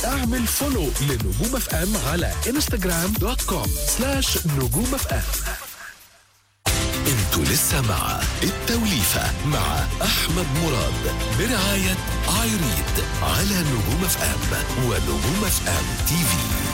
اعمل فولو لنجوم اف ام على انستغرام دوت كوم سلاش نجوم اف ام انتوا لسه مع التوليفة مع احمد مراد برعاية ايريد على نجوم اف ام ونجوم اف ام تي في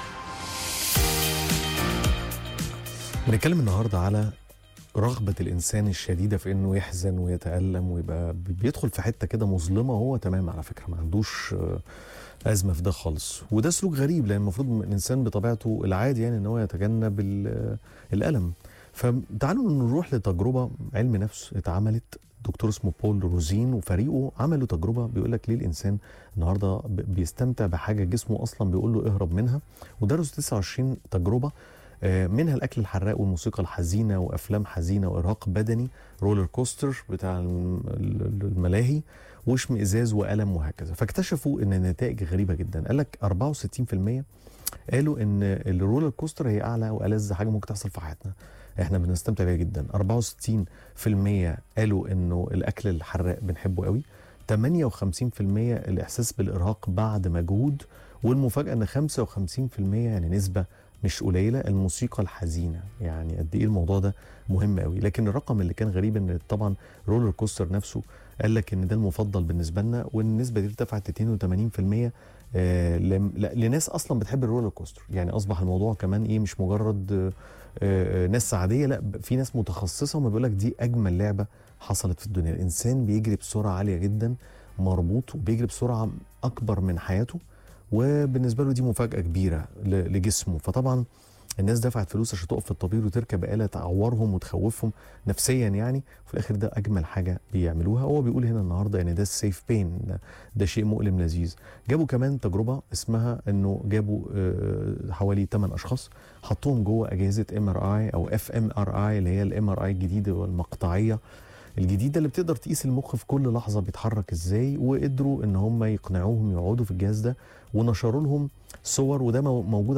بنتكلم النهارده على رغبة الإنسان الشديدة في إنه يحزن ويتألم ويبقى بيدخل في حتة كده مظلمة وهو تمام على فكرة ما عندوش آه، أزمة في ده خالص وده سلوك غريب لأن المفروض الإنسان بطبيعته العادي يعني إن هو يتجنب ال- الألم فتعالوا نروح لتجربة علم نفس اتعملت دكتور اسمه بول روزين وفريقه عملوا تجربة بيقول لك ليه الإنسان النهارده ب- بيستمتع بحاجة جسمه أصلا بيقول له اهرب منها ودرسوا 29 تجربة آه، منها الاكل الحراق والموسيقى الحزينه وافلام حزينه وارهاق بدني رولر كوستر بتاع الم- ال- الملاهي واشمئزاز والم وهكذا فاكتشفوا ان النتائج غريبه جدا قال لك 64% قالوا ان الرولر كوستر هي اعلى والذ حاجه ممكن تحصل في حياتنا احنا بنستمتع بيها جدا 64% قالوا انه الاكل الحراق بنحبه قوي 58% الاحساس بالارهاق بعد مجهود والمفاجاه ان 55% يعني نسبه مش قليله الموسيقى الحزينه يعني قد ايه الموضوع ده مهم قوي لكن الرقم اللي كان غريب ان طبعا رولر كوستر نفسه قال لك ان ده المفضل بالنسبه لنا والنسبه دي ارتفعت 82% آه لم- لا- لناس اصلا بتحب الرولر كوستر يعني اصبح الموضوع كمان ايه مش مجرد آه، آه، ناس عاديه لا ب- في ناس متخصصه وما بيقول لك دي اجمل لعبه حصلت في الدنيا الانسان بيجري بسرعه عاليه جدا مربوط وبيجري بسرعه اكبر من حياته وبالنسبه له دي مفاجاه كبيره ل- لجسمه فطبعا الناس دفعت فلوس عشان تقف في الطابور وتركب آلة تعورهم وتخوفهم نفسيا يعني وفي الآخر ده أجمل حاجة بيعملوها هو بيقول هنا النهاردة يعني ده السيف بين ده, ده شيء مؤلم لذيذ جابوا كمان تجربة اسمها انه جابوا آه، حوالي 8 اشخاص حطوهم جوه اجهزه ام ار اي او اف ام ار اي اللي هي الام ار اي الجديده والمقطعيه الجديده اللي بتقدر تقيس المخ في كل لحظه بيتحرك ازاي وقدروا ان هم يقنعوهم يقعدوا في الجهاز ده ونشروا لهم صور وده مو- موجود